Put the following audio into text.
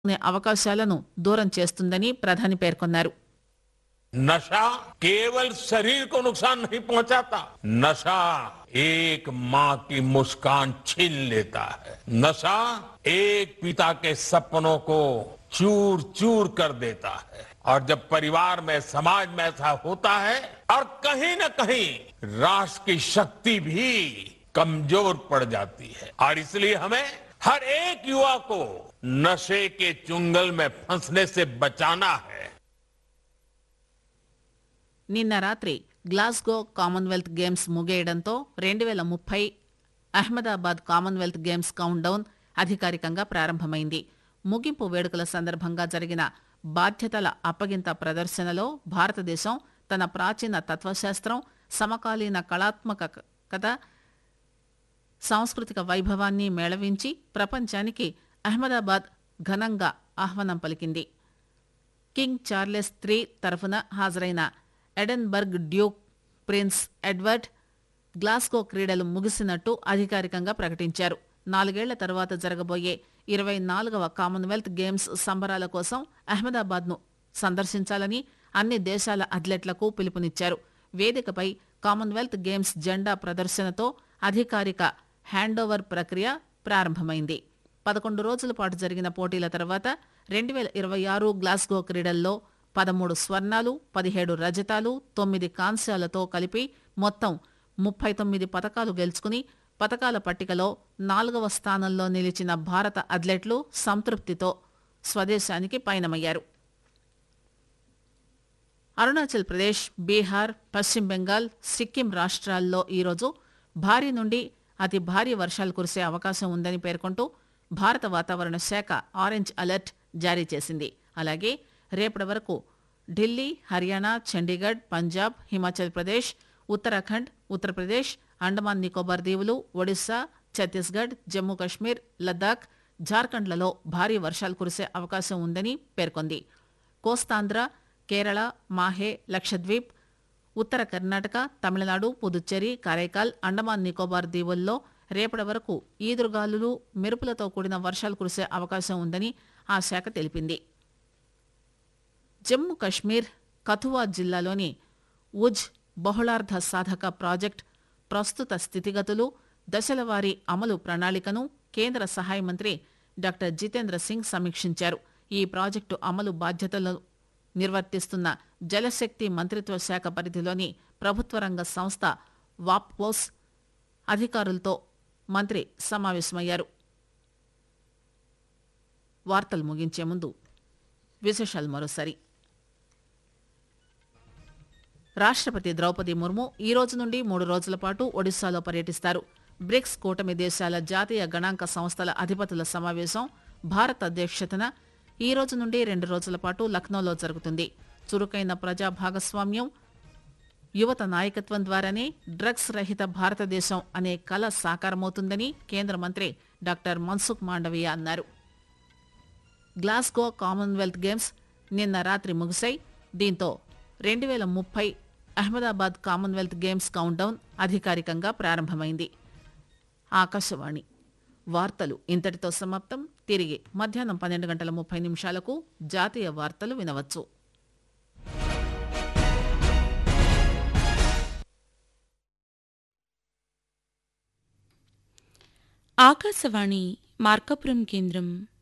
అనే అవకాశాలను దూరం చేస్తుందని ప్రధాని పేర్కొన్నారు नशा केवल शरीर को नुकसान नहीं पहुंचाता नशा एक माँ की मुस्कान छीन लेता है नशा एक पिता के सपनों को चूर चूर कर देता है और जब परिवार में समाज में ऐसा होता है और कहीं न कहीं राष्ट्र की शक्ति भी कमजोर पड़ जाती है और इसलिए हमें हर एक युवा को नशे के चुंगल में फंसने से बचाना है నిన్న రాత్రి గ్లాస్గో కామన్వెల్త్ గేమ్స్ ముగియడంతో రెండు వేల ముప్పై Ahmedabad commonwealth games countdown అధికారికంగా ప్రారంభమైంది ముగింపు వేడుకల సందర్భంగా జరిగిన బాధ్యతల అప్పగింత ప్రదర్శనలో భారతదేశం తన ప్రాచీన తత్వశాస్త్రం సమకాలీన కళాత్మకత సాంస్కృతిక వైభవాన్ని మేళవించి ప్రపంచానికి అహ్మదాబాద్ ఘనంగా ఆహ్వానం పలికింది కింగ్ చార్లెస్ త్రీ తరఫున హాజరైన Edinburgh duke prince Edward Glasgow క్రీడలు ముగిసినట్టు అధికారికంగా ప్రకటించారు నాలుగేళ్ల తర్వాత జరగబోయే ఇరవై నాలుగవ కామన్వెల్త్ గేమ్స్ సంబరాల కోసం అహ్మదాబాద్ను సందర్శించాలని అన్ని దేశాల అథ్లెట్లకు పిలుపునిచ్చారు వేదికపై కామన్వెల్త్ గేమ్స్ జెండా ప్రదర్శనతో అధికారిక హ్యాండోవర్ ప్రక్రియ ప్రారంభమైంది పదకొండు రోజుల పాటు జరిగిన పోటీల తర్వాత రెండు వేల ఇరవై ఆరు గ్లాస్గో క్రీడల్లో పదమూడు స్వర్ణాలు పదిహేడు రజతాలు తొమ్మిది కాంస్యాలతో కలిపి మొత్తం ముప్పై తొమ్మిది పతకాలు గెలుచుకుని పతకాల పట్టికలో నాలుగవ స్థానంలో నిలిచిన భారత అథ్లెట్లు సంతృప్తితో స్వదేశానికి పయనమయ్యారు అరుణాచల్ ప్రదేశ్ బీహార్ పశ్చిమ బెంగాల్ సిక్కిం రాష్ట్రాల్లో ఈరోజు భారీ నుండి అతి భారీ వర్షాలు కురిసే అవకాశం ఉందని పేర్కొంటూ భారత వాతావరణ శాఖ ఆరెంజ్ అలర్ట్ జారీ చేసింది అలాగే రేపటి వరకు ఢిల్లీ హర్యానా చండీగఢ్ పంజాబ్ హిమాచల్ ప్రదేశ్ ఉత్తరాఖండ్ ఉత్తరప్రదేశ్ అండమాన్ నికోబార్ దీవులు ఒడిశా ఛత్తీస్గఢ్ జమ్మూ కశ్మీర్ లద్దాఖ్ జార్ఖండ్లలో భారీ వర్షాలు కురిసే అవకాశం ఉందని పేర్కొంది కోస్తాంధ్ర కేరళ మాహే లక్షద్వీప్ ఉత్తర కర్ణాటక తమిళనాడు పుదుచ్చేరి కారైకాల్ అండమాన్ నికోబార్ దీవుల్లో రేపటి వరకు ఈదురుగాలులు మెరుపులతో కూడిన వర్షాలు కురిసే అవకాశం ఉందని ఆ శాఖ తెలిపింది జమ్మూ కశ్మీర్ కథువా జిల్లాలోని ఉజ్ బహుళార్ధ సాధక ప్రాజెక్ట్ ప్రస్తుత స్థితిగతులు దశలవారీ అమలు ప్రణాళికను కేంద్ర సహాయ మంత్రి డాక్టర్ జితేంద్ర సింగ్ సమీక్షించారు ఈ ప్రాజెక్టు అమలు బాధ్యతలను నిర్వర్తిస్తున్న జలశక్తి మంత్రిత్వ శాఖ పరిధిలోని ప్రభుత్వ రంగ సంస్థ వాప్కోస్ అధికారులతో మంత్రి సమావేశమయ్యారు వార్తలు ముగించే ముందు విశేషాలు మరోసారి రాష్ట్రపతి ద్రౌపది ముర్ము ఈ రోజు నుండి మూడు రోజుల పాటు ఒడిశాలో పర్యటిస్తారు బ్రిక్స్ కూటమి దేశాల జాతీయ గణాంక సంస్థల అధిపతుల సమావేశం భారత్ అధ్యక్షతన ఈ రోజు నుండి రెండు రోజుల పాటు లక్నోలో జరుగుతుంది చురుకైన ప్రజా భాగస్వామ్యం యువత నాయకత్వం ద్వారానే డ్రగ్స్ రహిత భారతదేశం అనే కల సాకారమవుతుందని కేంద్ర మంత్రి డాక్టర్ మన్సుఖ్ మాండవీయ అన్నారు గ్లాస్గో కామన్వెల్త్ గేమ్స్ నిన్న రాత్రి ముగిశాయి దీంతో రెండు వేల ముప్పై అహ్మదాబాద్ కామన్వెల్త్ గేమ్స్ కౌంట్డౌన్ అధికారికంగా ప్రారంభమైంది ఆకాశవాణి వార్తలు ఇంతటితో సమాప్తం తిరిగి మధ్యాహ్నం పన్నెండు గంటల ముప్పై నిమిషాలకు జాతీయ వార్తలు వినవచ్చు ఆకాశవాణి మార్కపురం కేంద్రం